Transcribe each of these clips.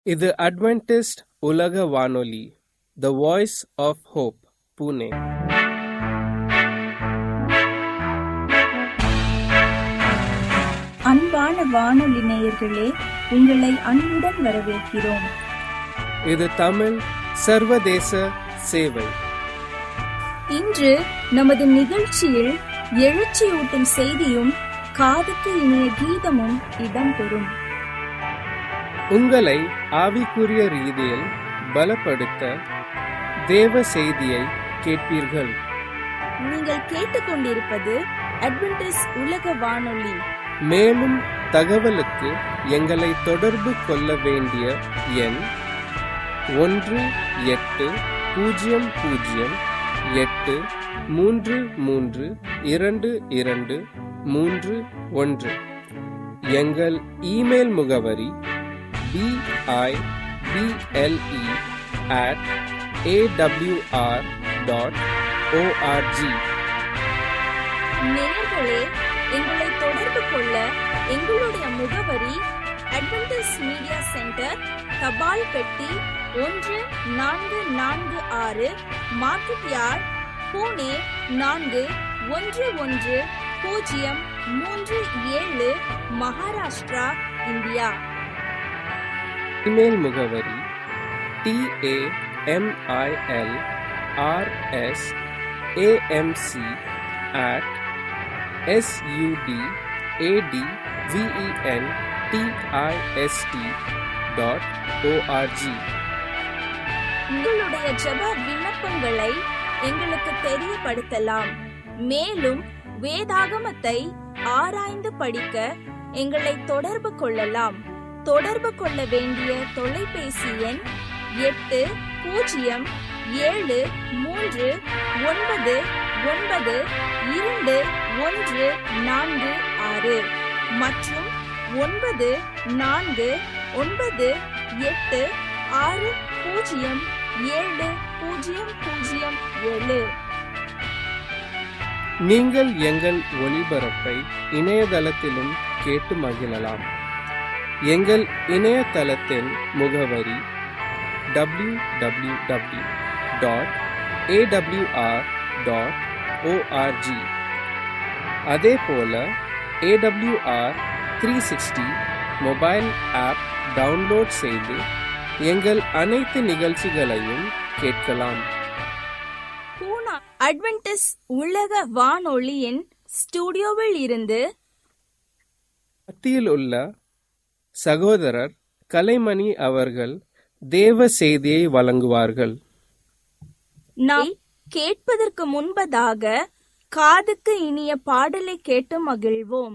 இது அட்வென்டிஸ்ட் உலக வானொலி the voice of hope Pune அன்பான வானொலி நேயர்களே உங்களை அன்புடன் வரவேற்கிறோம் இது தமிழ் சர்வதேச சேவை இன்று நமது நிகழ்ச்சியில் எழுச்சியூட்டும் செய்தியும் காதுக்கு இனிய கீதமும் இடம்பெறும் உங்களை ஆவிக்குரிய ரீதியில் பலப்படுத்த தேவ செய்தியை கேட்பீர்கள் நீங்கள் கேட்டுக்கொண்டிருப்பது அட்வென்டிஸ் உலக வானொலி மேலும் தகவலுக்கு எங்களை தொடர்பு கொள்ள வேண்டிய எண் ஒன்று எட்டு பூஜ்ஜியம் பூஜ்ஜியம் எட்டு மூன்று மூன்று இரண்டு இரண்டு மூன்று ஒன்று எங்கள் இமெயில் முகவரி B I B L E at A W R dot O R G நேயர்களே எங்களை தொடர்பு கொள்ள எங்களுடைய முகவரி அட்வென்டிஸ் மீடியா சென்டர் தபால் பெட்டி ஒன்று நான்கு நான்கு ஆறு மார்க்கெட் யார்ட் பூனே நான்கு ஒன்று ஒன்று பூஜ்ஜியம் மூன்று ஏழு மகாராஷ்டிரா இந்தியா இமெயில் முகவரி T A M I L R S A M C at S U D A T V E N D I S T dot O R G உங்களுடைய ஜெப விண்ணப்பங்களை எங்களுக்கு தெரியப்படுத்தலாம் மேலும் வேதாகமத்தை ஆராய்ந்து படிக்க எங்களை தொடர்பு கொள்ளலாம் தொடர்பு கொள்ள வேண்டிய தொலைபேசி எண் எட்டு பூஜ்ஜியம் ஏழு மூன்று ஒன்பது ஒன்பது இரண்டு ஒன்று நான்கு ஆறு மற்றும் ஒன்பது நான்கு ஒன்பது எட்டு ஆறு பூஜ்ஜியம் ஏழு பூஜ்ஜியம் பூஜ்ஜியம் ஏழு நீங்கள் எங்கள் ஒளிபரப்பை இணையதளத்திலும் கேட்டு மகிழலாம் எங்கள் இணையதளத்தின் முகவரி W W W dot A W R dot O R G அதே போல A W R three sixty mobile app download செய்து எங்கள் அனைத்து நிகழ்ச்சிகளையும் கேட்கலாம் பூனா அட்வென்டிஸ் உலக வானொலியின் ஸ்டுடியோவில் இருந்து மத்தியில் உள்ள சகோதரர் கலைமணி அவர்கள் தேவ செய்தியை வழங்குவார்கள் நாம் கேட்பதற்கு முன்பதாக காதுக்கு இனிய பாடலை கேட்டு மகிழ்வோம்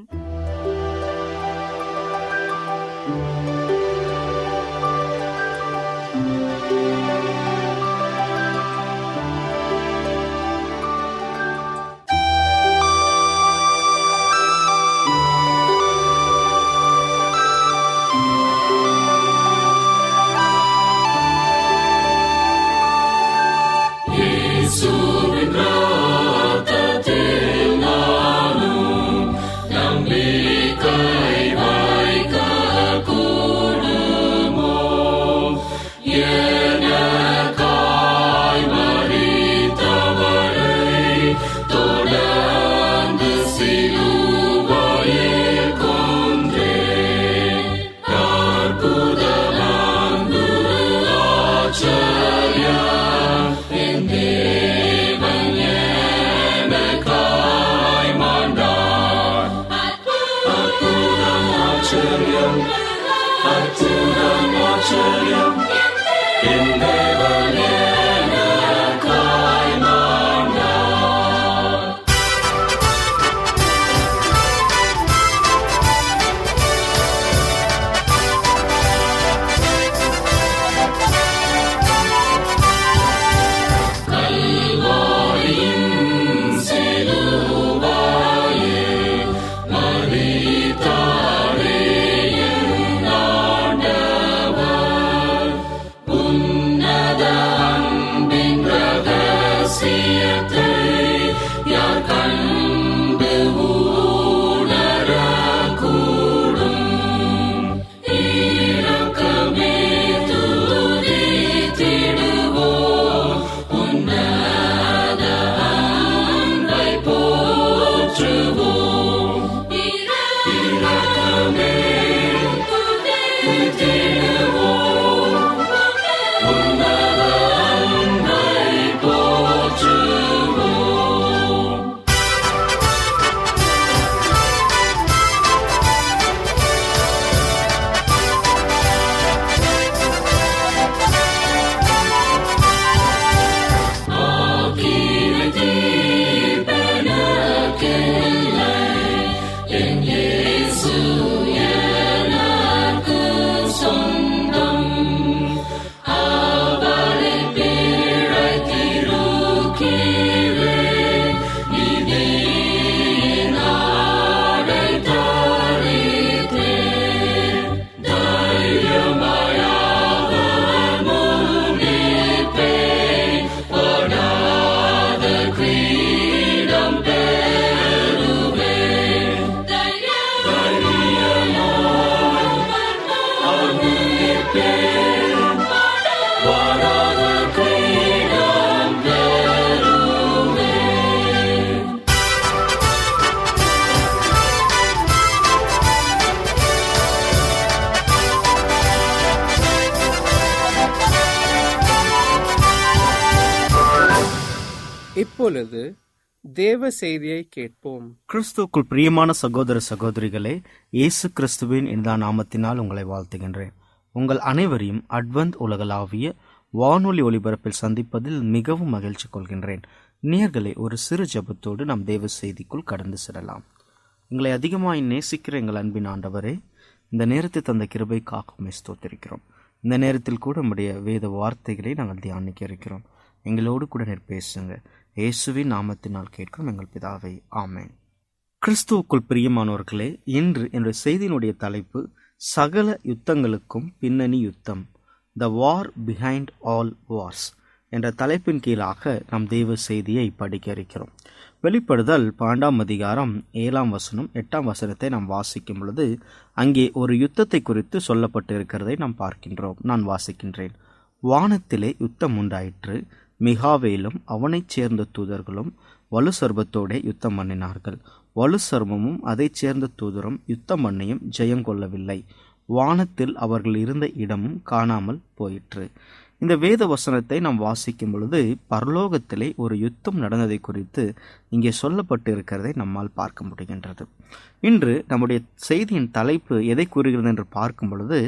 உன்ன இப்பொழுது தேவ செய்தியை கேட்போம் கிறிஸ்துவுக்குள் பிரியமான சகோதர சகோதரிகளே இயேசு கிறிஸ்துவின் இந்த நாமத்தினால் உங்களை வாழ்த்துகின்றேன் உங்கள் அனைவரையும் அட்வந்த் உலகளாவிய வானொலி ஒலிபரப்பில் சந்திப்பதில் மிகவும் மகிழ்ச்சி கொள்கின்றேன் நேர்களை ஒரு சிறு ஜெபத்தோடு நாம் தேவ செய்திக்குள் கடந்து செல்லலாம் எங்களை அதிகமாய் நேசிக்கிற எங்கள் அன்பின் ஆண்டவரே இந்த நேரத்தை தந்த கிருபை காக்குமே ஸ்தோத்திருக்கிறோம் இந்த நேரத்தில் கூட நம்முடைய வேத வார்த்தைகளை நாங்கள் தியானிக்க இருக்கிறோம் எங்களோடு கூட நேர் பேசுங்க இயேசுவின் நாமத்தினால் கேட்கிறோம் எங்கள் பிதாவை ஆமென் கிறிஸ்துவுக்குள் பிரியமானவர்களே இன்று என்னுடைய செய்தியினுடைய தலைப்பு சகல யுத்தங்களுக்கும் பின்னணி யுத்தம் the war behind all wars என்ற தலைப்பின் கீழாக நாம் தெய்வ செய்தியை படிக்க இருக்கிறோம் வெளிப்படுதல் பாண்டாம் அதிகாரம் ஏழாம் வசனம் எட்டாம் வசனத்தை நாம் வாசிக்கும் பொழுது அங்கே ஒரு யுத்தத்தை குறித்து சொல்லப்பட்டு இருக்கிறதை நாம் பார்க்கின்றோம் நான் வாசிக்கின்றேன் வானத்திலே யுத்தம் உண்டாயிற்று மிகாவேலும் அவனைச் சேர்ந்த தூதர்களும் வலு சர்பத்தோடே யுத்தம் பண்ணினார்கள் வலு சர்மமும் அதைச் சேர்ந்த தூதரும் யுத்தம் பண்ணியும் ஜெயம் கொள்ளவில்லை வானத்தில் அவர்கள் இருந்த இடமும் காணாமல் போயிற்று இந்த வேத வசனத்தை நாம் வாசிக்கும் பொழுது பரலோகத்திலே ஒரு யுத்தம் நடந்ததை குறித்து இங்கே சொல்லப்பட்டு இருக்கிறதை நம்மால் பார்க்க முடிகின்றது இன்று நம்முடைய செய்தியின் தலைப்பு எதை கூறுகிறது என்று பார்க்கும் பொழுது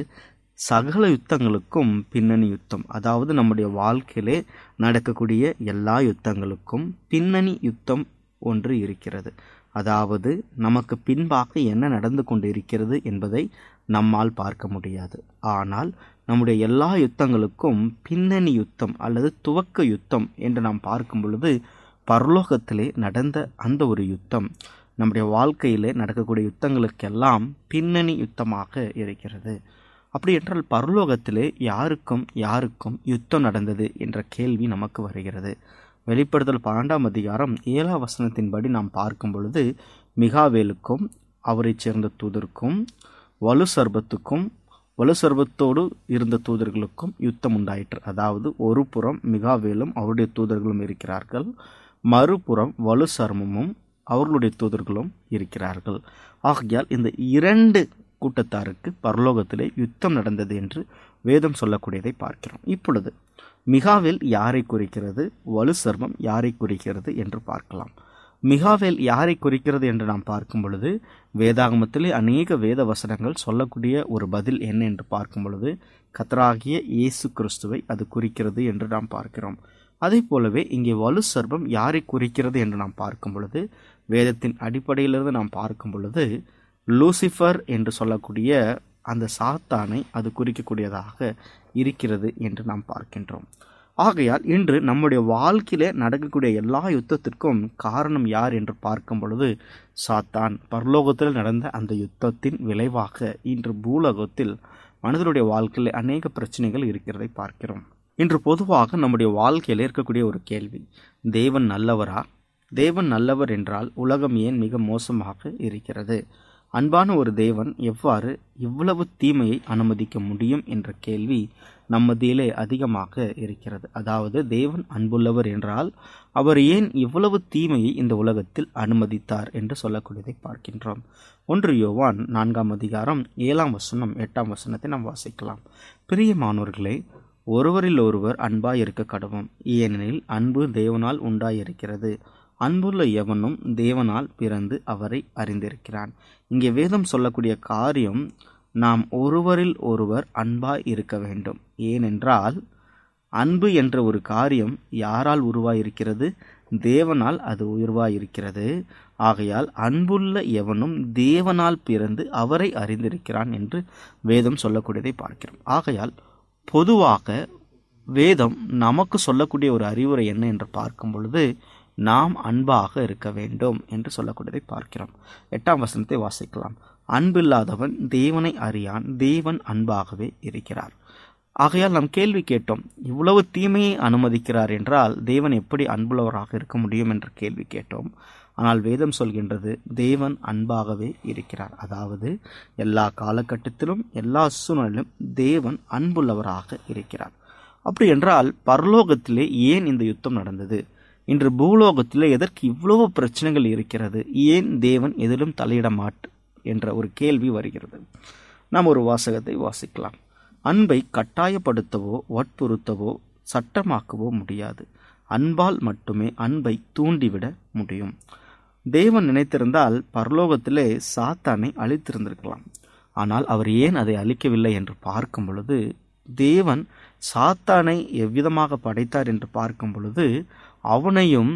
சகல யுத்தங்களுக்கும் பின்னணி யுத்தம் அதாவது நம்முடைய வாழ்க்கையிலே நடக்கக்கூடிய எல்லா யுத்தங்களுக்கும் பின்னணி யுத்தம் ஒன்று இருக்கிறது அதாவது நமக்கு பின்பாக என்ன நடந்து கொண்டு இருக்கிறது என்பதை நம்மால் பார்க்க முடியாது ஆனால் நம்முடைய எல்லா யுத்தங்களுக்கும் பின்னணி யுத்தம் அல்லது துவக்க யுத்தம் என்று நாம் பார்க்கும் பொழுது பரலோகத்திலே நடந்த அந்த ஒரு யுத்தம் நம்முடைய வாழ்க்கையிலே நடக்கக்கூடிய யுத்தங்களுக்கெல்லாம் பின்னணி யுத்தமாக இருக்கிறது அப்படி என்றால் பரலோகத்திலே யாருக்கும் யாருக்கும் யுத்தம் நடந்தது என்ற கேள்வி நமக்கு வருகிறது வெளிப்படுத்தல் பன்னெண்டாம் அதிகாரம் ஏழாம் வசனத்தின்படி நாம் பார்க்கும் பொழுது மிகாவேலுக்கும் அவரைச் சேர்ந்த தூதருக்கும் வலு சர்பத்துக்கும் வலு சர்பத்தோடு இருந்த தூதர்களுக்கும் யுத்தம் உண்டாயிற்று அதாவது ஒரு புறம் மிகாவேலும் அவருடைய தூதர்களும் இருக்கிறார்கள் மறுபுறம் வலு சர்மமும் அவர்களுடைய தூதர்களும் இருக்கிறார்கள் ஆகையால் இந்த இரண்டு கூட்டத்தாருக்கு பரலோகத்திலே யுத்தம் நடந்தது என்று வேதம் சொல்லக்கூடியதை பார்க்கிறோம் இப்பொழுது மிகாவேல் யாரை குறிக்கிறது வலு சர்மம் யாரை குறிக்கிறது என்று பார்க்கலாம் மிகாவேல் யாரை குறிக்கிறது என்று நாம் பார்க்கும் பொழுது வேதாகமத்திலே அநேக வேத வசனங்கள் சொல்லக்கூடிய ஒரு பதில் என்ன என்று பார்க்கும் பொழுது கத்தராகிய இயேசு கிறிஸ்துவை அது குறிக்கிறது என்று நாம் பார்க்கிறோம் அதே போலவே இங்கே வலு சர்பம் யாரை குறிக்கிறது என்று நாம் பார்க்கும் பொழுது வேதத்தின் அடிப்படையிலிருந்து நாம் பார்க்கும் பொழுது லூசிஃபர் என்று சொல்லக்கூடிய அந்த சாத்தானை அது குறிக்கக்கூடியதாக இருக்கிறது என்று நாம் பார்க்கின்றோம் ஆகையால் இன்று நம்முடைய வாழ்க்கையில நடக்கக்கூடிய எல்லா யுத்தத்திற்கும் காரணம் யார் என்று பார்க்கும் பொழுது சாத்தான் பரலோகத்தில் நடந்த அந்த யுத்தத்தின் விளைவாக இன்று பூலோகத்தில் மனிதனுடைய வாழ்க்கையில் அநேக பிரச்சனைகள் இருக்கிறதை பார்க்கிறோம் இன்று பொதுவாக நம்முடைய வாழ்க்கையில் இருக்கக்கூடிய ஒரு கேள்வி தேவன் நல்லவரா தேவன் நல்லவர் என்றால் உலகம் ஏன் மிக மோசமாக இருக்கிறது அன்பான ஒரு தேவன் எவ்வாறு இவ்வளவு தீமையை அனுமதிக்க முடியும் என்ற கேள்வி நம்மதிலே அதிகமாக இருக்கிறது அதாவது தேவன் அன்புள்ளவர் என்றால் அவர் ஏன் இவ்வளவு தீமையை இந்த உலகத்தில் அனுமதித்தார் என்று சொல்லக்கூடியதை பார்க்கின்றோம் ஒன்று யோவான் நான்காம் அதிகாரம் ஏழாம் வசனம் எட்டாம் வசனத்தை நாம் வாசிக்கலாம் பிரியமானவர்களே ஒருவரில் ஒருவர் அன்பாய் இருக்க கடவும் ஏனெனில் அன்பு தேவனால் உண்டாயிருக்கிறது அன்புள்ள எவனும் தேவனால் பிறந்து அவரை அறிந்திருக்கிறான் இங்கே வேதம் சொல்லக்கூடிய காரியம் நாம் ஒருவரில் ஒருவர் அன்பாய் இருக்க வேண்டும் ஏனென்றால் அன்பு என்ற ஒரு காரியம் யாரால் உருவாயிருக்கிறது தேவனால் அது உருவாயிருக்கிறது ஆகையால் அன்புள்ள எவனும் தேவனால் பிறந்து அவரை அறிந்திருக்கிறான் என்று வேதம் சொல்லக்கூடியதை பார்க்கிறோம் ஆகையால் பொதுவாக வேதம் நமக்கு சொல்லக்கூடிய ஒரு அறிவுரை என்ன என்று பார்க்கும் பொழுது நாம் அன்பாக இருக்க வேண்டும் என்று சொல்லக்கூடியதை பார்க்கிறோம் எட்டாம் வசனத்தை வாசிக்கலாம் அன்பில்லாதவன் தேவனை அறியான் தேவன் அன்பாகவே இருக்கிறார் ஆகையால் நாம் கேள்வி கேட்டோம் இவ்வளவு தீமையை அனுமதிக்கிறார் என்றால் தேவன் எப்படி அன்புள்ளவராக இருக்க முடியும் என்ற கேள்வி கேட்டோம் ஆனால் வேதம் சொல்கின்றது தேவன் அன்பாகவே இருக்கிறார் அதாவது எல்லா காலகட்டத்திலும் எல்லா சூழ்நிலையிலும் தேவன் அன்புள்ளவராக இருக்கிறார் அப்படி என்றால் பரலோகத்திலே ஏன் இந்த யுத்தம் நடந்தது இன்று பூலோகத்திலே எதற்கு இவ்வளவு பிரச்சனைகள் இருக்கிறது ஏன் தேவன் எதிலும் தலையிட மாட்டு என்ற ஒரு கேள்வி வருகிறது நாம் ஒரு வாசகத்தை வாசிக்கலாம் அன்பை கட்டாயப்படுத்தவோ வற்புறுத்தவோ சட்டமாக்கவோ முடியாது அன்பால் மட்டுமே அன்பை தூண்டிவிட முடியும் தேவன் நினைத்திருந்தால் பரலோகத்திலே சாத்தானை அழித்திருந்திருக்கலாம் ஆனால் அவர் ஏன் அதை அழிக்கவில்லை என்று பார்க்கும் பொழுது தேவன் சாத்தானை எவ்விதமாக படைத்தார் என்று பார்க்கும் பொழுது அவனையும்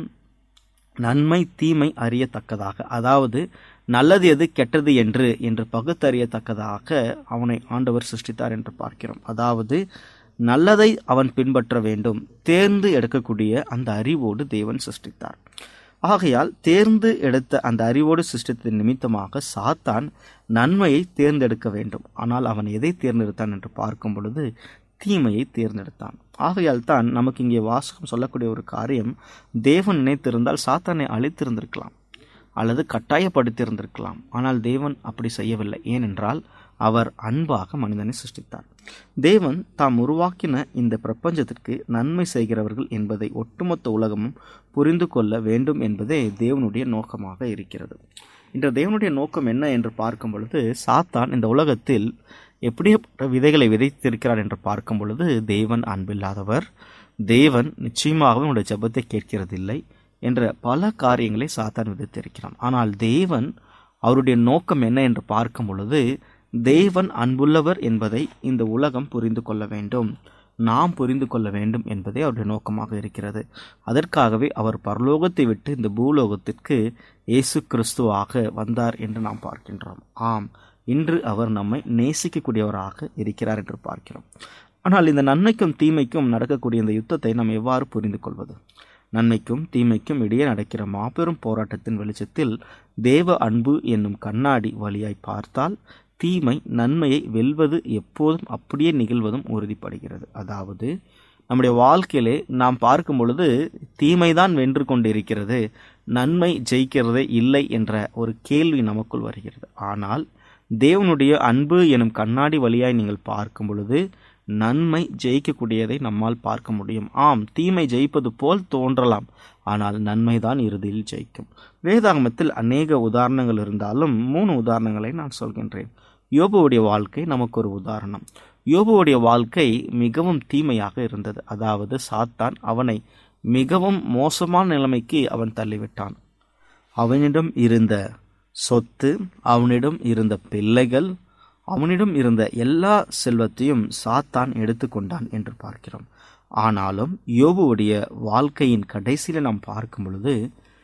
நன்மை தீமை அறியத்தக்கதாக அதாவது நல்லது எது கெட்டது என்று என்று பகுத்தறியத்தக்கதாக அவனை ஆண்டவர் சிருஷ்டித்தார் என்று பார்க்கிறோம் அதாவது நல்லதை அவன் பின்பற்ற வேண்டும் தேர்ந்து எடுக்கக்கூடிய அந்த அறிவோடு தேவன் சிருஷ்டித்தார் ஆகையால் தேர்ந்து எடுத்த அந்த அறிவோடு சிருஷ்டித்த நிமித்தமாக சாத்தான் நன்மையை தேர்ந்தெடுக்க வேண்டும் ஆனால் அவன் எதை தேர்ந்தெடுத்தான் என்று பார்க்கும் பொழுது தீமையை தேர்ந்தெடுத்தான் ஆகையால் தான் நமக்கு இங்கே வாசகம் சொல்லக்கூடிய ஒரு காரியம் தேவன் நினைத்திருந்தால் சாத்தானை அழித்திருந்திருக்கலாம் அல்லது கட்டாயப்படுத்தியிருந்திருக்கலாம் ஆனால் தேவன் அப்படி செய்யவில்லை ஏனென்றால் அவர் அன்பாக மனிதனை சிருஷ்டித்தார் தேவன் தாம் உருவாக்கின இந்த பிரபஞ்சத்திற்கு நன்மை செய்கிறவர்கள் என்பதை ஒட்டுமொத்த உலகமும் புரிந்து கொள்ள வேண்டும் என்பதே தேவனுடைய நோக்கமாக இருக்கிறது இன்று தேவனுடைய நோக்கம் என்ன என்று பார்க்கும் பொழுது சாத்தான் இந்த உலகத்தில் எப்படிப்பட்ட விதைகளை விதைத்திருக்கிறார் என்று பார்க்கும் பொழுது தேவன் அன்பில்லாதவர் தேவன் நிச்சயமாகவே உங்களுடைய ஜெபத்தை கேட்கிறதில்லை என்ற பல காரியங்களை சாத்தான் விதித்திருக்கிறான் ஆனால் தேவன் அவருடைய நோக்கம் என்ன என்று பார்க்கும் பொழுது தேவன் அன்புள்ளவர் என்பதை இந்த உலகம் புரிந்து கொள்ள வேண்டும் நாம் புரிந்து கொள்ள வேண்டும் என்பதே அவருடைய நோக்கமாக இருக்கிறது அதற்காகவே அவர் பரலோகத்தை விட்டு இந்த பூலோகத்திற்கு இயேசு கிறிஸ்துவாக வந்தார் என்று நாம் பார்க்கின்றோம் ஆம் இன்று அவர் நம்மை நேசிக்கக்கூடியவராக இருக்கிறார் என்று பார்க்கிறோம் ஆனால் இந்த நன்மைக்கும் தீமைக்கும் நடக்கக்கூடிய இந்த யுத்தத்தை நாம் எவ்வாறு புரிந்து கொள்வது நன்மைக்கும் தீமைக்கும் இடையே நடக்கிற மாபெரும் போராட்டத்தின் வெளிச்சத்தில் தேவ அன்பு என்னும் கண்ணாடி வழியாய் பார்த்தால் தீமை நன்மையை வெல்வது எப்போதும் அப்படியே நிகழ்வதும் உறுதிப்படுகிறது அதாவது நம்முடைய வாழ்க்கையிலே நாம் பார்க்கும் பொழுது தீமைதான் வென்று கொண்டிருக்கிறது நன்மை ஜெயிக்கிறதே இல்லை என்ற ஒரு கேள்வி நமக்குள் வருகிறது ஆனால் தேவனுடைய அன்பு எனும் கண்ணாடி வழியாய் நீங்கள் பார்க்கும் பொழுது நன்மை ஜெயிக்கக்கூடியதை நம்மால் பார்க்க முடியும் ஆம் தீமை ஜெயிப்பது போல் தோன்றலாம் ஆனால் நன்மைதான் இறுதியில் ஜெயிக்கும் வேதாகமத்தில் அநேக உதாரணங்கள் இருந்தாலும் மூணு உதாரணங்களை நான் சொல்கின்றேன் யோபுவுடைய வாழ்க்கை நமக்கு ஒரு உதாரணம் யோபுவுடைய வாழ்க்கை மிகவும் தீமையாக இருந்தது அதாவது சாத்தான் அவனை மிகவும் மோசமான நிலைமைக்கு அவன் தள்ளிவிட்டான் அவனிடம் இருந்த சொத்து அவனிடம் இருந்த பிள்ளைகள் அவனிடம் இருந்த எல்லா செல்வத்தையும் சாத்தான் எடுத்துக்கொண்டான் என்று பார்க்கிறோம் ஆனாலும் யோபுவுடைய வாழ்க்கையின் கடைசியில் நாம் பார்க்கும் பொழுது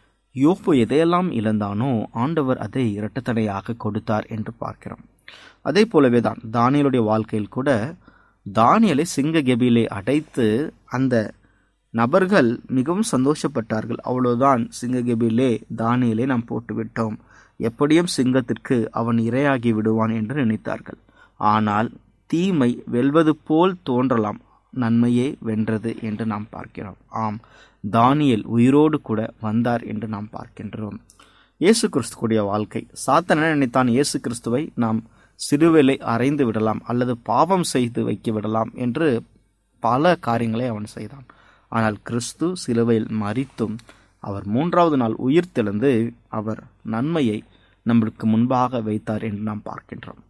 யோபு எதையெல்லாம் இழந்தானோ ஆண்டவர் அதை இரட்டத்தனையாக கொடுத்தார் என்று பார்க்கிறோம் அதே போலவே தான் தானியலுடைய வாழ்க்கையில் கூட தானியலை சிங்க கெபியிலே அடைத்து அந்த நபர்கள் மிகவும் சந்தோஷப்பட்டார்கள் அவ்வளவுதான் சிங்க கெபியிலே தானியலை நாம் போட்டுவிட்டோம் எப்படியும் சிங்கத்திற்கு அவன் இரையாகி விடுவான் என்று நினைத்தார்கள் ஆனால் தீமை வெல்வது போல் தோன்றலாம் நன்மையே வென்றது என்று நாம் பார்க்கிறோம் ஆம் தானியல் உயிரோடு கூட வந்தார் என்று நாம் பார்க்கின்றோம் இயேசு கிறிஸ்துடைய வாழ்க்கை சாத்தன் என்ன நினைத்தான் இயேசு கிறிஸ்துவை நாம் சிறுவேலை அறைந்து விடலாம் அல்லது பாவம் செய்து வைக்க விடலாம் என்று பல காரியங்களை அவன் செய்தான் ஆனால் கிறிஸ்து சிலுவையில் மறித்தும் அவர் மூன்றாவது நாள் உயிர் தெழுந்து அவர் நன்மையை நம்மளுக்கு முன்பாக வைத்தார் என்று நாம் பார்க்கின்றோம்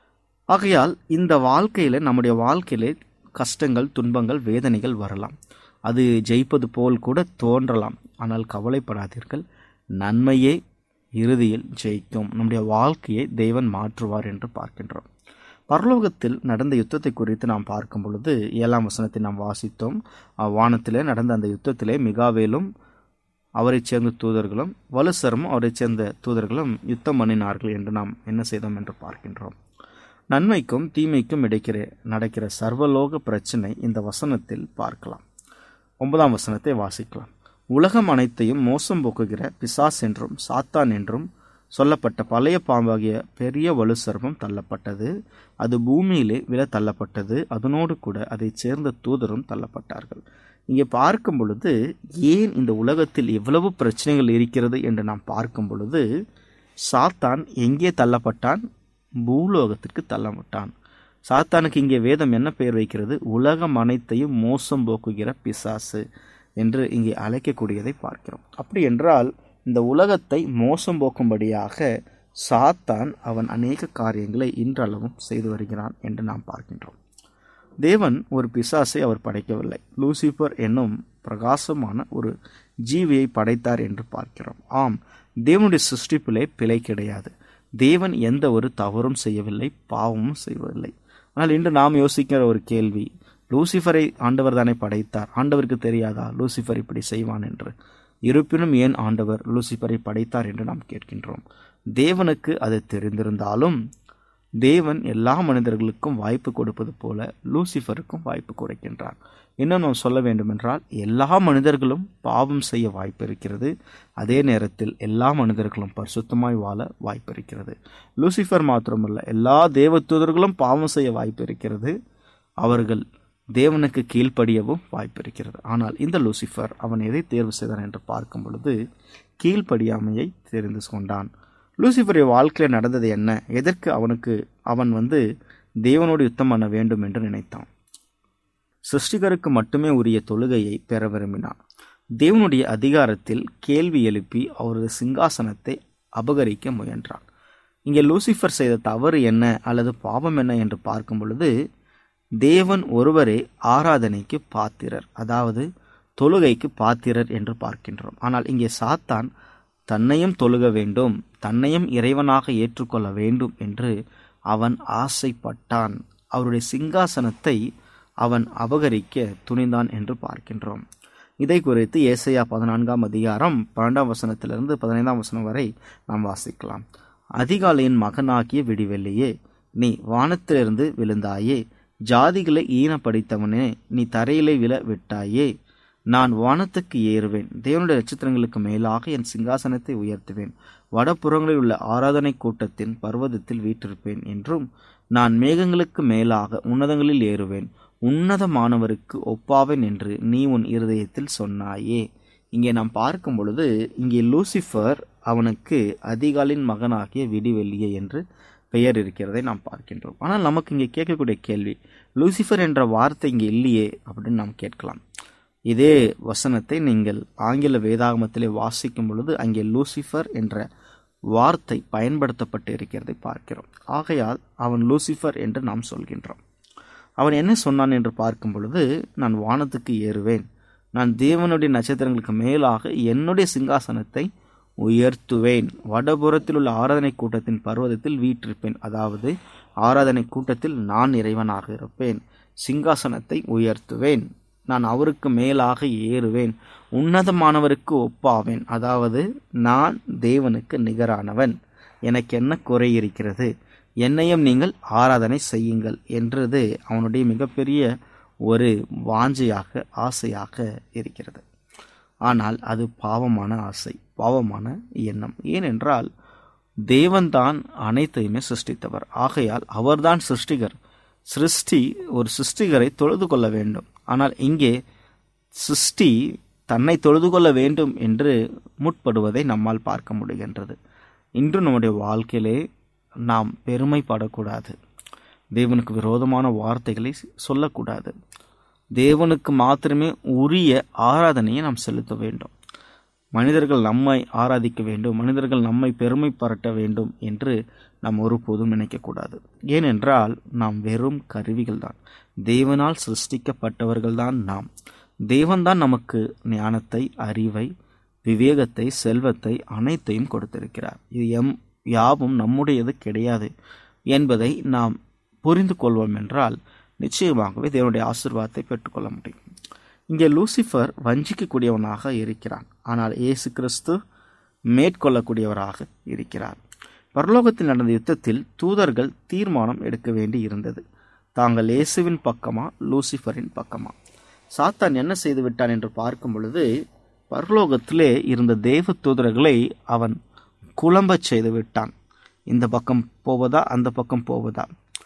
ஆகையால் இந்த வாழ்க்கையில நம்முடைய வாழ்க்கையிலே கஷ்டங்கள் துன்பங்கள் வேதனைகள் வரலாம் அது ஜெயிப்பது போல் கூட தோன்றலாம் ஆனால் கவலைப்படாதீர்கள் நன்மையே இறுதியில் ஜெயிக்கும் நம்முடைய வாழ்க்கையை தேவன் மாற்றுவார் என்று பார்க்கின்றோம் பரலோகத்தில் நடந்த யுத்தத்தை குறித்து நாம் பார்க்கும் பொழுது ஏழாம் வசனத்தை நாம் வாசித்தோம் வானத்திலே நடந்த அந்த யுத்தத்திலே மிகாவேலும் அவரைச் சேர்ந்த தூதர்களும் வலுசரமும் அவரைச் சேர்ந்த தூதர்களும் யுத்தம் பண்ணினார்கள் என்று நாம் என்ன செய்தோம் என்று பார்க்கின்றோம் நன்மைக்கும் தீமைக்கும் இடைக்கிற நடக்கிற சர்வலோக பிரச்சனை இந்த வசனத்தில் பார்க்கலாம் ஒன்பதாம் வசனத்தை வாசிக்கலாம் உலகம் அனைத்தையும் மோசம் போக்குகிற பிசாஸ் என்றும் சாத்தான் என்றும் சொல்லப்பட்ட பழைய பாம்பாகிய பெரிய வலுசர்மம் தள்ளப்பட்டது அது பூமியிலே விழ தள்ளப்பட்டது அதனோடு கூட அதைச் சேர்ந்த தூதரும் தள்ளப்பட்டார்கள் இங்கே பார்க்கும் பொழுது ஏன் இந்த உலகத்தில் எவ்வளவு பிரச்சனைகள் இருக்கிறது என்று நாம் பார்க்கும் பொழுது சாத்தான் எங்கே தள்ளப்பட்டான் பூலோகத்திற்கு தள்ளப்பட்டான் சாத்தானுக்கு இங்கே வேதம் என்ன பெயர் வைக்கிறது உலகம் அனைத்தையும் மோசம் போக்குகிற பிசாசு என்று இங்கே அழைக்கக்கூடியதை பார்க்கிறோம் அப்படி என்றால் இந்த உலகத்தை மோசம் போக்கும்படியாக சாத்தான் அவன் அநேக காரியங்களை இன்றளவும் செய்து வருகிறான் என்று நாம் பார்க்கின்றோம் தேவன் ஒரு பிசாசை அவர் படைக்கவில்லை லூசிபர் என்னும் பிரகாசமான ஒரு ஜீவியை படைத்தார் என்று பார்க்கிறோம் ஆம் தேவனுடைய சிருஷ்டிப்பிலே பிழை கிடையாது தேவன் எந்த ஒரு தவறும் செய்யவில்லை பாவமும் செய்வதில்லை ஆனால் இன்று நாம் யோசிக்கிற ஒரு கேள்வி லூசிஃபரை ஆண்டவர் தானே படைத்தார் ஆண்டவருக்கு தெரியாதா லூசிஃபர் இப்படி செய்வான் என்று இருப்பினும் ஏன் ஆண்டவர் லூசிஃபரை படைத்தார் என்று நாம் கேட்கின்றோம் தேவனுக்கு அது தெரிந்திருந்தாலும் தேவன் எல்லா மனிதர்களுக்கும் வாய்ப்பு கொடுப்பது போல லூசிஃபருக்கும் வாய்ப்பு கொடுக்கின்றார் இன்னும் நாம் சொல்ல வேண்டுமென்றால் எல்லா மனிதர்களும் பாவம் செய்ய வாய்ப்பு இருக்கிறது அதே நேரத்தில் எல்லா மனிதர்களும் பரிசுத்தமாய் வாழ வாய்ப்பு இருக்கிறது லூசிஃபர் மாத்திரமல்ல எல்லா தேவதூதர்களும் பாவம் செய்ய வாய்ப்பு இருக்கிறது அவர்கள் தேவனுக்கு கீழ்ப்படியவும் வாய்ப்பு இருக்கிறது ஆனால் இந்த லூசிஃபர் அவன் எதை தேர்வு செய்தான் என்று பார்க்கும் பொழுது கீழ்ப்படியாமையை தெரிந்து கொண்டான் லூசிஃபருடைய வாழ்க்கையில் நடந்தது என்ன எதற்கு அவனுக்கு அவன் வந்து தேவனோடு யுத்தம் பண்ண வேண்டும் என்று நினைத்தான் சிருஷ்டிகருக்கு மட்டுமே உரிய தொழுகையை பெற விரும்பினான் தேவனுடைய அதிகாரத்தில் கேள்வி எழுப்பி அவரது சிங்காசனத்தை அபகரிக்க முயன்றான் இங்கே லூசிஃபர் செய்த தவறு என்ன அல்லது பாவம் என்ன என்று பார்க்கும் பொழுது தேவன் ஒருவரே ஆராதனைக்கு பாத்திரர் அதாவது தொழுகைக்கு பாத்திரர் என்று பார்க்கின்றோம் ஆனால் இங்கே சாத்தான் தன்னையும் தொழுக வேண்டும் தன்னையும் இறைவனாக ஏற்றுக்கொள்ள வேண்டும் என்று அவன் ஆசைப்பட்டான் அவருடைய சிங்காசனத்தை அவன் அபகரிக்க துணிந்தான் என்று பார்க்கின்றோம் இதை குறித்து ஏசையா பதினான்காம் அதிகாரம் பன்னெண்டாம் வசனத்திலிருந்து பதினைந்தாம் வசனம் வரை நாம் வாசிக்கலாம் அதிகாலையின் மகனாகிய விடிவெள்ளியே நீ வானத்திலிருந்து விழுந்தாயே ஜாதிகளை ஈனப்படுத்தவனே நீ தரையிலே விழ விட்டாயே நான் வானத்துக்கு ஏறுவேன் தேவனுடைய நட்சத்திரங்களுக்கு மேலாக என் சிங்காசனத்தை உயர்த்துவேன் வடபுறங்களில் உள்ள ஆராதனை கூட்டத்தின் பர்வதத்தில் வீற்றிருப்பேன் என்றும் நான் மேகங்களுக்கு மேலாக உன்னதங்களில் ஏறுவேன் உன்னதமானவருக்கு ஒப்பாவேன் என்று நீ உன் இருதயத்தில் சொன்னாயே இங்கே நாம் பார்க்கும் பொழுது இங்கே லூசிஃபர் அவனுக்கு அதிகாலின் மகனாகிய விடிவெள்ளியே என்று பெயர் இருக்கிறதை நாம் பார்க்கின்றோம் ஆனால் நமக்கு இங்கே கேட்கக்கூடிய கேள்வி லூசிஃபர் என்ற வார்த்தை இங்கே இல்லையே அப்படின்னு நாம் கேட்கலாம் இதே வசனத்தை நீங்கள் ஆங்கில வேதாகமத்திலே வாசிக்கும் பொழுது அங்கே லூசிஃபர் என்ற வார்த்தை பயன்படுத்தப்பட்டு இருக்கிறதை பார்க்கிறோம் ஆகையால் அவன் லூசிஃபர் என்று நாம் சொல்கின்றோம் அவன் என்ன சொன்னான் என்று பார்க்கும் பொழுது நான் வானத்துக்கு ஏறுவேன் நான் தேவனுடைய நட்சத்திரங்களுக்கு மேலாக என்னுடைய சிங்காசனத்தை உயர்த்துவேன் வடபுறத்தில் உள்ள ஆராதனை கூட்டத்தின் பர்வதத்தில் வீற்றிருப்பேன் அதாவது ஆராதனை கூட்டத்தில் நான் இறைவனாக இருப்பேன் சிங்காசனத்தை உயர்த்துவேன் நான் அவருக்கு மேலாக ஏறுவேன் உன்னதமானவருக்கு ஒப்பாவேன் அதாவது நான் தேவனுக்கு நிகரானவன் எனக்கு என்ன குறை இருக்கிறது என்னையும் நீங்கள் ஆராதனை செய்யுங்கள் என்றது அவனுடைய மிகப்பெரிய ஒரு வாஞ்சையாக ஆசையாக இருக்கிறது ஆனால் அது பாவமான ஆசை பாவமான எண்ணம் ஏனென்றால் தேவன்தான் அனைத்தையுமே சிருஷ்டித்தவர் ஆகையால் அவர்தான் சிருஷ்டிகர் சிருஷ்டி ஒரு சிருஷ்டிகரை தொழுது கொள்ள வேண்டும் ஆனால் இங்கே சிருஷ்டி தன்னை தொழுது கொள்ள வேண்டும் என்று முற்படுவதை நம்மால் பார்க்க முடிகின்றது இன்று நம்முடைய வாழ்க்கையிலே நாம் பெருமைப்படக்கூடாது தேவனுக்கு விரோதமான வார்த்தைகளை சொல்லக்கூடாது தேவனுக்கு மாத்திரமே உரிய ஆராதனையை நாம் செலுத்த வேண்டும் மனிதர்கள் நம்மை ஆராதிக்க வேண்டும் மனிதர்கள் நம்மை பெருமை பரட்ட வேண்டும் என்று நாம் ஒருபோதும் நினைக்கக்கூடாது ஏனென்றால் நாம் வெறும் கருவிகள் தான் தேவனால் சிருஷ்டிக்கப்பட்டவர்கள்தான் நாம் தேவன்தான் நமக்கு ஞானத்தை அறிவை விவேகத்தை செல்வத்தை அனைத்தையும் கொடுத்திருக்கிறார் இது எம் யாவும் நம்முடையது கிடையாது என்பதை நாம் புரிந்து கொள்வோம் என்றால் நிச்சயமாகவே தேவனுடைய ஆசிர்வாதத்தை பெற்றுக்கொள்ள முடியும் இங்கே லூசிஃபர் வஞ்சிக்கக்கூடியவனாக இருக்கிறான் ஆனால் இயேசு கிறிஸ்து மேற்கொள்ளக்கூடியவராக இருக்கிறார் பரலோகத்தில் நடந்த யுத்தத்தில் தூதர்கள் தீர்மானம் எடுக்க வேண்டி இருந்தது தாங்கள் இயேசுவின் பக்கமா லூசிஃபரின் பக்கமா சாத்தான் என்ன செய்து விட்டான் என்று பார்க்கும் பொழுது பரலோகத்திலே இருந்த தேவ தூதர்களை அவன் குழம்பச் செய்து விட்டான் இந்த பக்கம் போவதா அந்த பக்கம் போவதா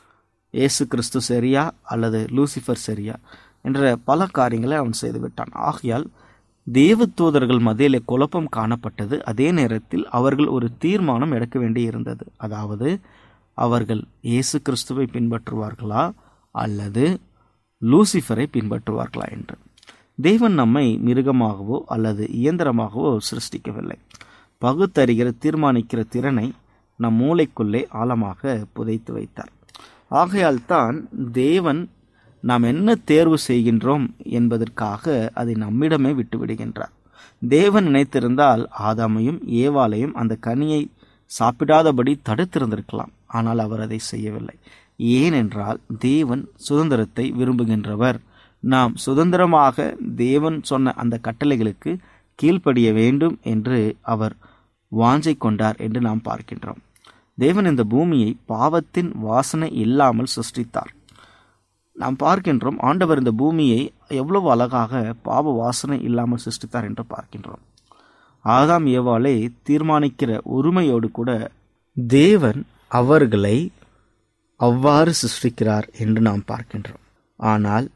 இயேசு கிறிஸ்து சரியா அல்லது லூசிஃபர் சரியா என்ற பல காரியங்களை அவன் செய்து விட்டான் ஆகையால் தேவ தூதர்கள் மத்தியிலே குழப்பம் காணப்பட்டது அதே நேரத்தில் அவர்கள் ஒரு தீர்மானம் எடுக்க வேண்டி இருந்தது அதாவது அவர்கள் இயேசு கிறிஸ்துவை பின்பற்றுவார்களா அல்லது லூசிஃபரை பின்பற்றுவார்களா என்று தேவன் நம்மை மிருகமாகவோ அல்லது இயந்திரமாகவோ சிருஷ்டிக்கவில்லை பகுத்தறிகிற தீர்மானிக்கிற திறனை நம் மூளைக்குள்ளே ஆழமாக புதைத்து வைத்தார் ஆகையால் தான் தேவன் நாம் என்ன தேர்வு செய்கின்றோம் என்பதற்காக அதை நம்மிடமே விட்டு விடுகின்றார் தேவன் நினைத்திருந்தால் ஆதாமையும் ஏவாளையும் அந்த கனியை சாப்பிடாதபடி தடுத்திருந்திருக்கலாம் ஆனால் அவர் அதை செய்யவில்லை ஏனென்றால் தேவன் சுதந்திரத்தை விரும்புகின்றவர் நாம் சுதந்திரமாக தேவன் சொன்ன அந்த கட்டளைகளுக்கு கீழ்ப்படிய வேண்டும் என்று அவர் வாஞ்சை கொண்டார் என்று நாம் பார்க்கின்றோம் தேவன் இந்த பூமியை பாவத்தின் வாசனை இல்லாமல் சிருஷ்டித்தார் நாம் பார்க்கின்றோம் ஆண்டவர் இந்த பூமியை எவ்வளவு அழகாக பாவ வாசனை இல்லாமல் சிருஷ்டித்தார் என்று பார்க்கின்றோம் ஆதாம் ஏவாளை தீர்மானிக்கிற உரிமையோடு கூட தேவன் அவர்களை அவ்வாறு சிருஷ்டிக்கிறார் என்று நாம் பார்க்கின்றோம் ஆனால்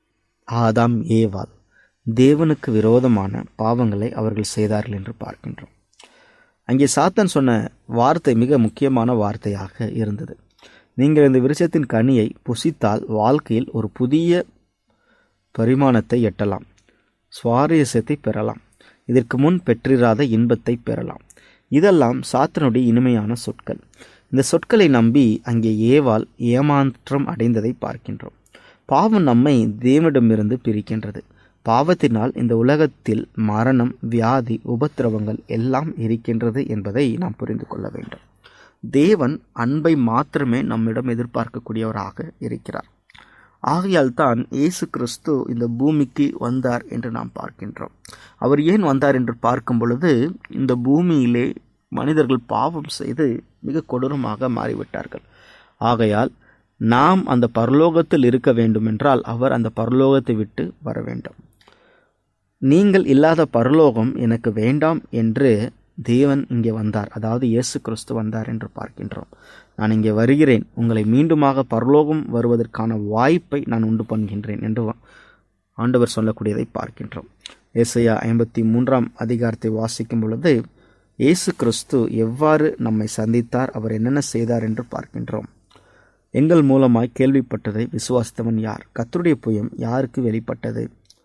ஆதாம் ஏவாள் தேவனுக்கு விரோதமான பாவங்களை அவர்கள் செய்தார்கள் என்று பார்க்கின்றோம் அங்கே சாத்தன் சொன்ன வார்த்தை மிக முக்கியமான வார்த்தையாக இருந்தது நீங்கள் இந்த விருட்சத்தின் கனியை புசித்தால் வாழ்க்கையில் ஒரு புதிய பரிமாணத்தை எட்டலாம் சுவாரஸ்யத்தை பெறலாம் இதற்கு முன் பெற்றிராத இன்பத்தை பெறலாம் இதெல்லாம் சாத்தனுடைய இனிமையான சொற்கள் இந்த சொற்களை நம்பி அங்கே ஏவால் ஏமாற்றம் அடைந்ததை பார்க்கின்றோம் பாவம் நம்மை தேவனிடமிருந்து பிரிக்கின்றது பாவத்தினால் இந்த உலகத்தில் மரணம் வியாதி உபத்திரவங்கள் எல்லாம் இருக்கின்றது என்பதை நாம் புரிந்து கொள்ள வேண்டும் தேவன் அன்பை மாத்திரமே நம்மிடம் எதிர்பார்க்கக்கூடியவராக இருக்கிறார் ஆகையால் தான் இயேசு கிறிஸ்து இந்த பூமிக்கு வந்தார் என்று நாம் பார்க்கின்றோம் அவர் ஏன் வந்தார் என்று பார்க்கும் பொழுது இந்த பூமியிலே மனிதர்கள் பாவம் செய்து மிக கொடூரமாக மாறிவிட்டார்கள் ஆகையால் நாம் அந்த பரலோகத்தில் இருக்க வேண்டுமென்றால் அவர் அந்த பரலோகத்தை விட்டு வர வேண்டும் நீங்கள் இல்லாத பரலோகம் எனக்கு வேண்டாம் என்று தேவன் இங்கே வந்தார் அதாவது இயேசு கிறிஸ்து வந்தார் என்று பார்க்கின்றோம் நான் இங்கே வருகிறேன் உங்களை மீண்டுமாக பரலோகம் வருவதற்கான வாய்ப்பை நான் உண்டு பண்ணுகின்றேன் என்று ஆண்டவர் சொல்லக்கூடியதை பார்க்கின்றோம் ஏசையா ஐம்பத்தி மூன்றாம் அதிகாரத்தை வாசிக்கும் பொழுது இயேசு கிறிஸ்து எவ்வாறு நம்மை சந்தித்தார் அவர் என்னென்ன செய்தார் என்று பார்க்கின்றோம் எங்கள் மூலமாய் கேள்விப்பட்டதை விசுவாசித்தவன் யார் கத்தருடைய புயம் யாருக்கு வெளிப்பட்டது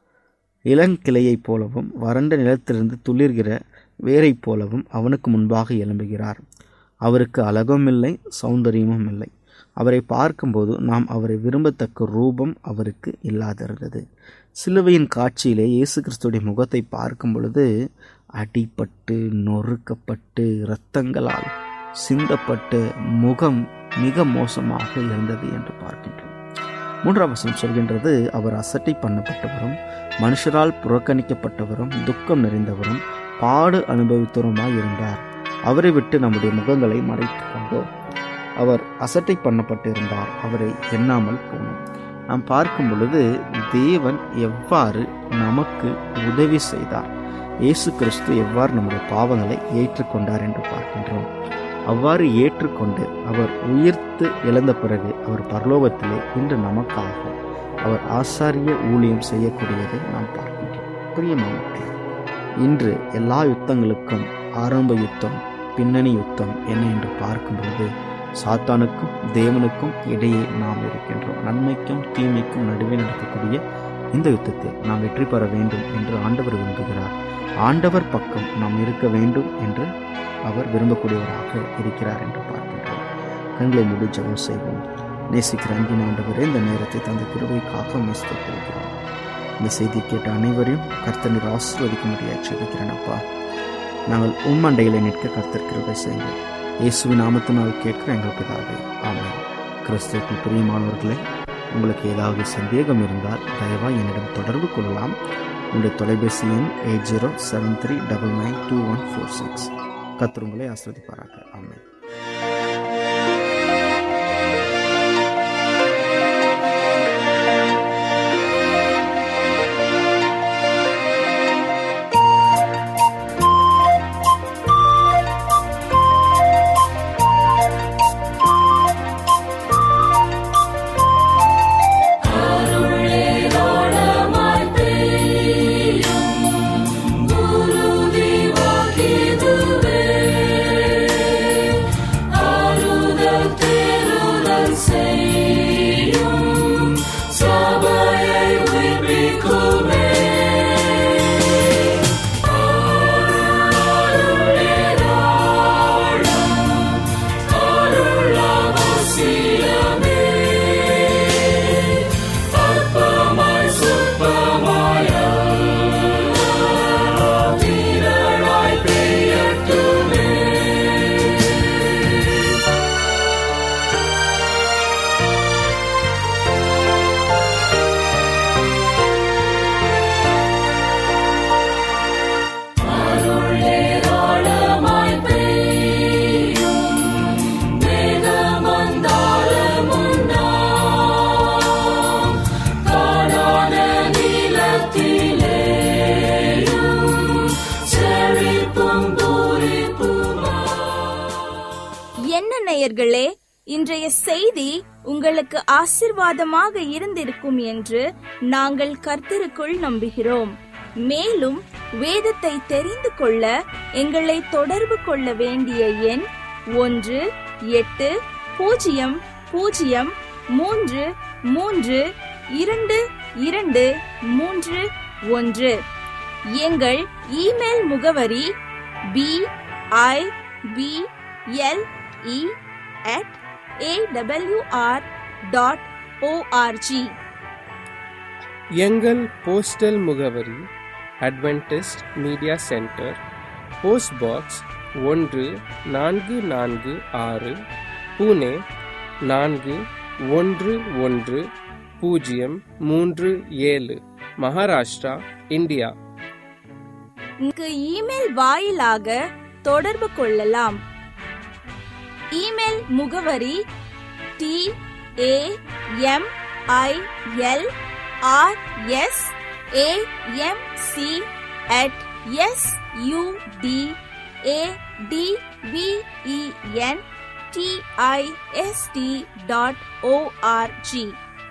இளங்கிளையைப் போலவும் வறண்ட நிலத்திலிருந்து துளிர்கிற வேரைப் போலவும் அவனுக்கு முன்பாக எழும்புகிறார் அவருக்கு அழகும் இல்லை சௌந்தரியமும் இல்லை அவரை பார்க்கும்போது நாம் அவரை விரும்பத்தக்க ரூபம் அவருக்கு இல்லாதிருந்தது சிலுவையின் காட்சியிலே இயேசு கிறிஸ்துடைய முகத்தை பார்க்கும் பொழுது அடிப்பட்டு நொறுக்கப்பட்டு இரத்தங்களால் சிந்தப்பட்டு முகம் மிக மோசமாக இருந்தது என்று பார்க்கின்றோம் மூன்றாம் வசனம் சொல்கின்றது அவர் அசட்டை பண்ணப்பட்டவரும் மனுஷரால் புறக்கணிக்கப்பட்டவரும் துக்கம் நிறைந்தவரும் பாடு அனுபவித்தவருமாய் இருந்தார் அவரை விட்டு நம்முடைய முகங்களை மறைத்து கொண்டோம் அவர் அசட்டை பண்ணப்பட்டிருந்தார் அவரை எண்ணாமல் போனோம் நாம் பார்க்கும் பொழுது தேவன் எவ்வாறு நமக்கு உதவி செய்தார் இயேசு கிறிஸ்து எவ்வாறு நம்முடைய பாவங்களை ஏற்றுக்கொண்டார் என்று பார்க்கின்றோம் அவ்வாறு ஏற்றுக்கொண்டு அவர் உயிர்த்து இழந்த பிறகு அவர் பரலோகத்திலே இன்று நமக்காக அவர் ஆசாரிய ஊழியம் செய்யக்கூடியதை நாம் பார்க்கின்றோம் பிரியமானவர்களே இன்று எல்லா யுத்தங்களுக்கும் ஆரம்ப யுத்தம் பின்னணி யுத்தம் என்ன என்று பார்க்கும்போது சாத்தானுக்கும் தேவனுக்கும் இடையே நாம் இருக்கின்றோம் நன்மைக்கும் தீமைக்கும் நடுவே நடக்கக்கூடிய இந்த யுத்தத்தில் நாம் வெற்றி பெற வேண்டும் என்று ஆண்டவர் விரும்புகிறார் ஆண்டவர் பக்கம் நாம் இருக்க வேண்டும் என்று அவர் விரும்பக்கூடியவராக இருக்கிறார் என்று பார்க்கின்றோம் கண்களை மூடி ஜெபம் செய்வோம் நேசிக்கிற அன்பின் ஆண்டவரே இந்த நேரத்தை தந்த கிருபைக்காக மிஸ்திருக்கிறோம் இந்த செய்தி கேட்ட அனைவரையும் கர்த்தனீர் ஆசீர்வதிக்கும்படியாக ஜெபிக்கிறேன் அப்பா நாங்கள் உம்மண்டையில நிற்க கர்த்தர் கிருபை செய்யுங்கள் இயேசுவின் நாமத்தினால் கேட்கிற எங்கள் பிதாவே ஆமென் கிறிஸ்துவுக்கு பிரியமானவர்களே உங்களுக்கு ஏதாவது சந்தேகம் இருந்தால் தயவாக என்னிடம் தொடர்பு கொள்ளலாம் உங்களுடைய தொலைபேசி எண் eight zero seven three double nine two one four six கர்த்தர் உங்களை ஆஸ்வதிப்பாராக ஆமென் குருதி வாக்கிதுவே நேயர்களே இன்றைய செய்தி உங்களுக்கு ஆசிர்வாதமாக இருந்திருக்கும் என்று நாங்கள் கர்த்தருக்குள் நம்புகிறோம் மேலும் வேதத்தை தெரிந்து கொள்ள எங்களை தொடர்பு கொள்ள வேண்டிய எண் ஒன்று எட்டு பூஜ்ஜியம் பூஜ்ஜியம் மூன்று மூன்று இரண்டு இரண்டு மூன்று ஒன்று எங்கள் இமெயில் முகவரி B I B L E at A W R dot O R G எங்கள் போஸ்டல் முகவரி Adventist media centre post box ஒன்று நான்கு நான்கு ஆறு புனே நான்கு ஒன்று ஒன்று பூஜ்ஜியம் மூன்று ஏழு மகாராஷ்டிரா இந்தியா இங்கு இமெயில் வாயிலாக தொடர்பு கொள்ளலாம் இமெயில் முகவரி T A M I L R S A M C at S U D A T V E N D I S T dot O R G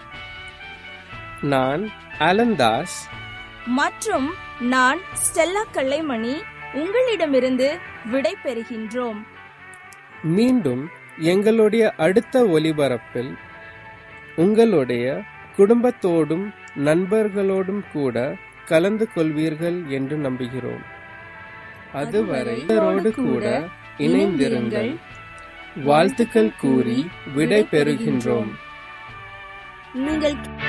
நான் அலந்தாஸ் மற்றும் நான் ஸ்டெல்லா கல்லைமணி உங்களிடமிருந்து விடை பெறுகின்றோம் மீண்டும் எங்களுடைய அடுத்த ஒலிபரப்பில் உங்களுடைய குடும்பத்தோடும் நண்பர்களோடும் கூட கலந்து கொள்வீர்கள் என்று நம்புகிறோம் அதுவரை இவரோடு கூட இணைந்திருங்கள் வாழ்த்துக்கள் கூறி விடை பெறுகின்றோம் நீங்கள்